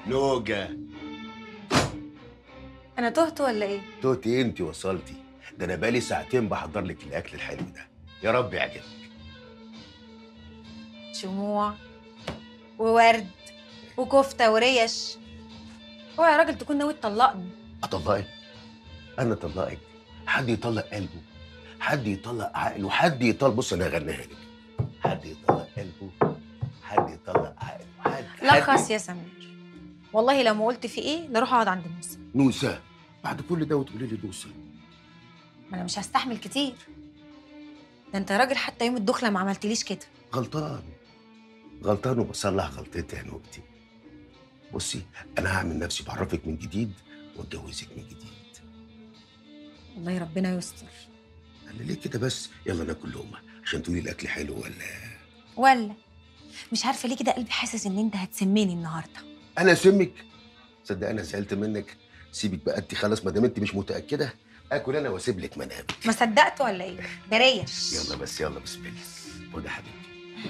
نوجة انا تهت ولا ايه توتي انت وصلتي ده انا بقالي ساعتين بحضر لك الاكل الحلو ده يا رب يعجبك شموع وورد وكفته وريش هو يا راجل تكون ناوي تطلقني اطلقك انا اطلقك حد يطلق قلبه حد يطلق عقله حد يطلق بص انا هغنيها لك حد يطلق قلبه حد يطلق عقله حد لخص حد- يا سمير والله لو ما قلت في ايه نروح اقعد عند موسى نوسة بعد كل ده وتقولي لي نوسة ما انا مش هستحمل كتير ده انت يا راجل حتى يوم الدخله ما عملتليش كده غلطان غلطان وبصلح غلطتي يا نوبتي بصي انا هعمل نفسي بعرفك من جديد واتجوزك من جديد والله ربنا يستر قال ليه كده بس يلا ناكل لقمه عشان تقولي الاكل حلو ولا ولا مش عارفه ليه كده قلبي حاسس ان انت هتسميني النهارده انا اسمك صدق انا زعلت منك سيبك بقى انت خلاص ما دام انت مش متاكده اكل انا واسيب لك منامك ما صدقت ولا ايه ده ريش يلا بس يلا بسم الله خد يا حبيبتي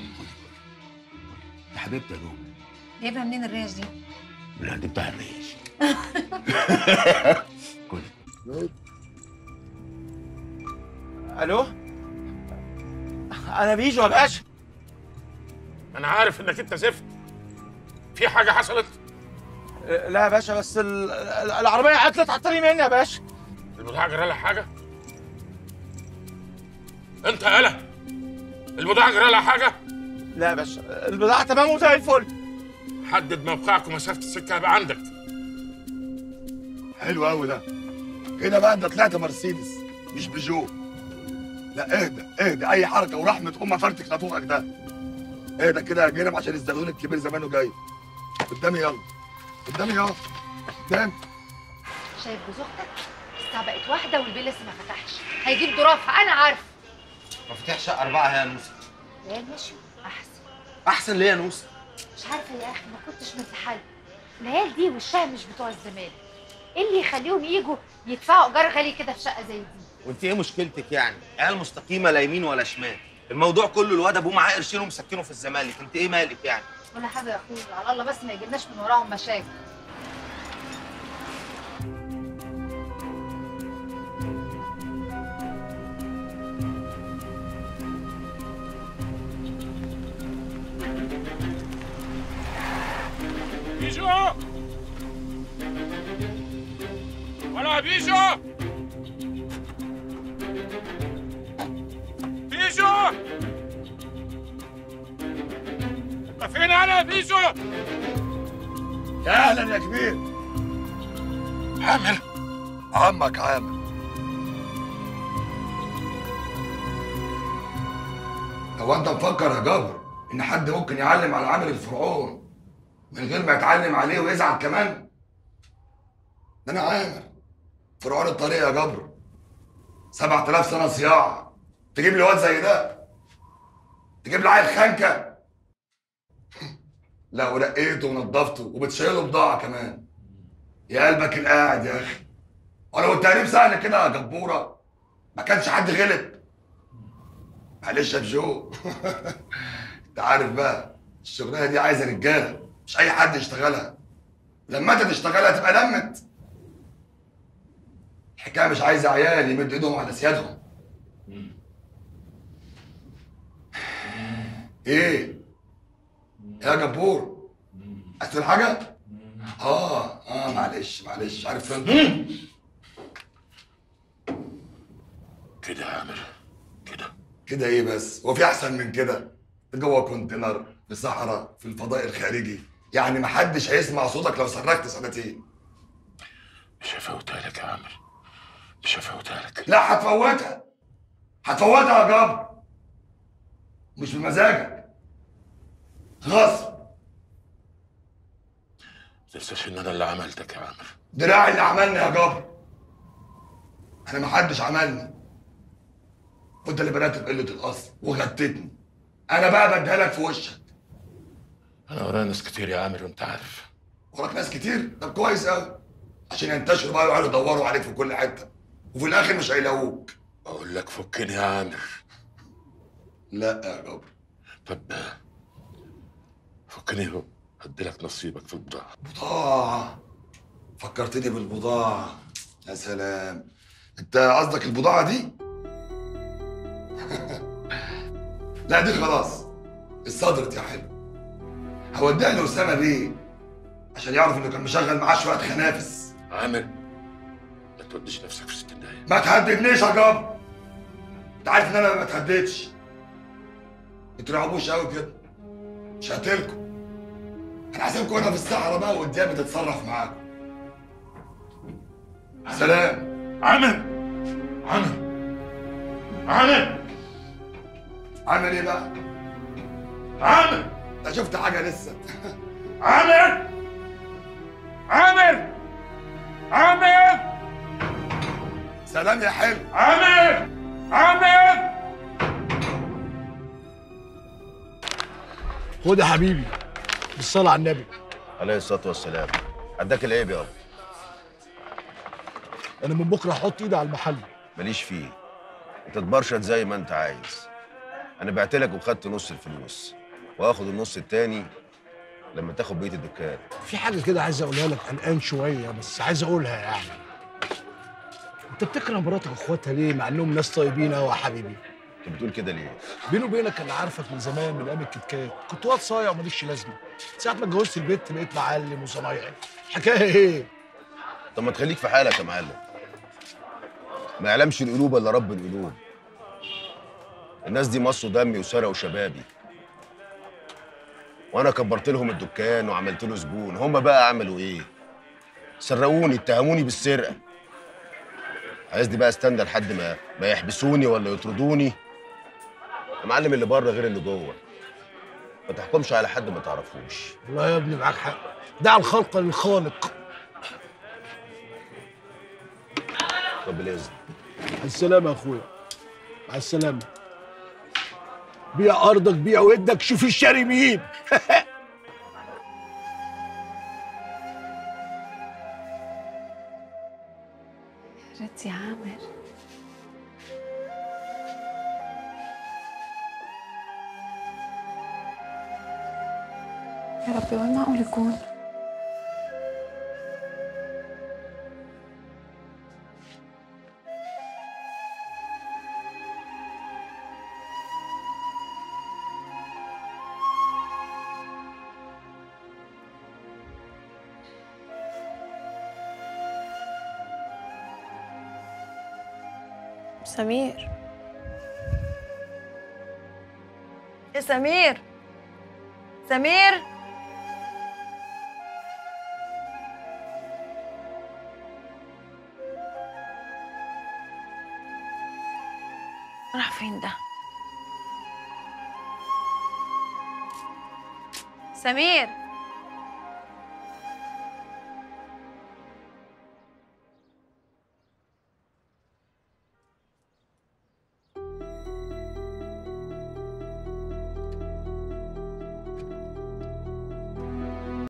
يا حبيبتي يا نوبه جايبها منين الريش دي من العند بتاع الريش كل الو انا بيجو يا باشا انا عارف انك انت زفت في حاجه حصلت لا يا باشا بس ال- ال- العربيه عطلت على الطريق مني يا باشا البضاعه جرى لها حاجه انت يالا البضاعه جرى لها حاجه لا يا باشا البضاعه تمام وزي الفل حدد موقعك ومسافه السكه هيبقى عندك حلو قوي ده كده بقى انت طلعت مرسيدس مش بيجو لا اهدى اهدى اي حركه ورحمه ام فرتك نافوخك ده اهدى كده يا جرم عشان الزبون الكبير زمانه جاي قدامي يلا قدامي يلا قدام شايف جوز اختك الساعه بقت واحده والبيل لسه ما فتحش هيجيب ضرافه انا عارف مفاتيح شقه اربعه يا نوسه لا ماشي احسن احسن ليه يا نوسه مش عارفه يا اخي ما كنتش مرتاحه له. العيال دي وشها مش بتوع الزمان ايه اللي يخليهم يجوا يدفعوا ايجار غالي كده في شقه زي دي وانت ايه مشكلتك يعني عيال مستقيمه لا يمين ولا شمال الموضوع كله الواد ابوه معاه قرشين ومسكنه في الزمالك انت ايه مالك يعني ولا حاجه يا اخويا على الله بس ما يجيبناش من وراهم مشاكل بيجو ولا بيجو بيجو انت فين انا يا بيجو يا اهلا يا كبير عامل عمك عامر هو انت مفكر يا جابر ان حد ممكن يعلم على عامل الفرعون من غير ما يتعلم عليه ويزعل كمان ده انا عامر فرعون الطريق يا جبر 7000 سنه صياعه تجيب لي واد زي ده تجيب لي عيل خنكه لا ورقيته ونضفته وبتشيله بضاعه كمان يا قلبك القاعد يا اخي ولو التقريب سهل كده يا جبوره ما كانش حد غلب معلش يا جو انت عارف بقى الشغلانه دي عايزه رجاله مش اي حد يشتغلها لما انت تشتغلها تبقى لمت الحكايه مش عايزه عيال يمد ايدهم على سيادهم ايه يا جبور عايز تقول حاجه اه اه معلش معلش عارف انت كده يا عامر كده كده ايه بس هو في احسن من كده جوه كونتينر في صحراء في الفضاء الخارجي يعني محدش هيسمع صوتك لو صرخت سنتين مش هفوتها لك يا عامر مش هفوتها لك لا هتفوتها هتفوتها يا جبر مش بمزاجك غصب ما تنساش ان انا اللي عملتك يا عامر دراعي اللي عملني يا جبر انا محدش عملني وانت اللي بدات بقله الاصل وغتتني انا بقى بديها لك في وشك انا ورايا ناس كتير يا عامر وانت عارف وراك ناس كتير طب كويس قوي عشان ينتشروا بقى ويقعدوا يدوروا عليك في كل حته وفي الاخر مش هيلاقوك اقول لك فكني يا عامر لا يا جبر طب فكني هديلك نصيبك في البضاعه بضاعة فكرتني بالبضاعة يا سلام انت قصدك البضاعة دي؟ لا دي خلاص الصدرت يا حلو هوديها لأسامة بيه عشان يعرف انه كان مشغل معاه شوية خنافس عامر ما توديش نفسك في ستين دقايق ما تهددنيش يا جاب انت عارف ان انا ما بتهددش ما ترعبوش قوي كده مش هقتلكم انا هسيبكم هنا في الصحراء بقى وقدامي تتصرف معاكم سلام عامر عامر عامر عامل ايه بقى؟ عامر انت شفت حاجه لسه عامر عامر عامر سلام يا حلو عامر عامر خد يا حبيبي بالصلاة على النبي عليه الصلاه والسلام عداك العيب يابا أنا من بكرة هحط إيدي على المحل ماليش فيه انت تبرشط زي ما انت عايز انا بعت لك وخدت نص الفلوس واخد النص التاني لما تاخد بقيه الدكان في حاجة كده عايز أقولها لك قلقان شوية بس عايز أقولها يعني أنت بتكره مراتك وإخواتها ليه مع إنهم ناس طيبين أوي يا حبيبي انت بتقول كده ليه بيني وبينك أنا عارفك من زمان من أيام الكتكات كنت واد صايع وماليش لازمة ساعة ما اتجوزت البيت بقيت معلم وصنايعي الحكاية إيه؟ طب ما تخليك في حالك يا معلم ما يعلمش القلوب الا رب القلوب الناس دي مصوا دمي وسرقوا شبابي وانا كبرت لهم الدكان وعملت له زبون هم بقى عملوا ايه سرقوني اتهموني بالسرقه عايزني بقى استنى لحد ما ما يحبسوني ولا يطردوني يا معلم اللي بره غير اللي جوه ما تحكمش على حد ما تعرفوش والله يا ابني معاك حق دع الخلق للخالق طب بالاذن مع السلامة يا أخويا مع السلامة بيع أرضك بيع ودك شوف الشاري مين رد يا عامر يا ربي وين معقول يكون سمير يا سمير سمير راح فين ده سمير